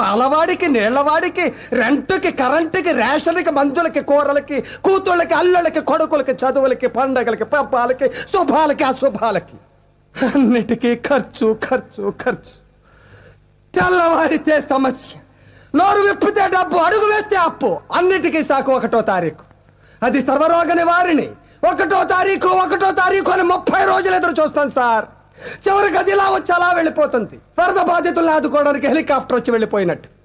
పాలవాడికి నీళ్లవాడికి రెంట్కి కరెంటుకి రేషన్కి మందులకి కూరలకి కూతుళ్ళకి అల్లుళ్ళకి కొడుకులకి చదువులకి పండగలకి పబ్బాలకి శుభాలకి అశుభాలకి అన్నిటికీ ఖర్చు ఖర్చు ఖర్చు తెల్లవారితే సమస్య నోరు విప్పితే డబ్బు అడుగు వేస్తే అప్పు అన్నిటికీ సాకు ఒకటో తారీఖు అది సర్వరోగ నివారిణి ఒకటో తారీఖు ఒకటో తారీఖు అని ముప్పై రోజులు ఎదురు చూస్తాను సార్ చివరికి అది ఇలా వచ్చి అలా వెళ్ళిపోతుంది వరద బాధితులను ఆదుకోవడానికి హెలికాప్టర్ వచ్చి వెళ్ళిపోయినట్టు